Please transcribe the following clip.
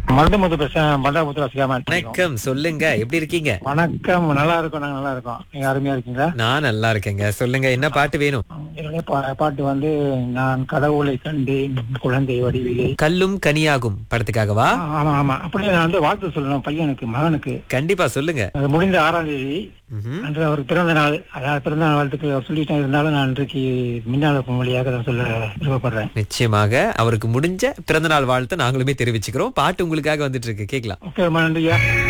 மருதமுத்து பேசுறேன் பண்டாபுத்திர சிகாமன் வணக்கம் சொல்லுங்க எப்படி இருக்கீங்க வணக்கம் நல்லா இருக்கோம் நாங்க நல்லா இருக்கோம் நீங்க அருமையா இருக்கீங்களா நான் நல்லா இருக்கேங்க சொல்லுங்க என்ன பாட்டு வேணும் என்னுடைய பா- பாட்டு வந்து நான் கடவுளை கண்டேன் குழந்தை வடிவிலே கல்லும் கனியாகும் படத்துக்காகவா ஆ, ஆமா ஆமா அப்படியே நான் வந்து வாழ்த்து சொல்லணும் பையனுக்கு மகனுக்கு கண்டிப்பா சொல்லுங்க அது முடிந்த ஆறாம் தேதி ம்ஹும். அன்று அவருக்கு பிறந்த நாள் அதாவது பிறந்த நாள் வாழ்த்துக்கள் அவர் சொல்லிட்டேன் இருந்தாலும் நான் இன்றைக்கு மின்னாளப்பு மொழியாக நான் சொல்ல விருப்பப்படுறேன் நிச்சயமாக அவருக்கு முடிஞ்ச பிறந்தநாள் வாழ்த்தை நாங்களுமே தெரிவிச்சுக்கிறோம் பாட்டு உங்களுக்காக வந்துட்டு இருக்கு கேக்கலாம் ஓகே ரொம்ப நன்றியா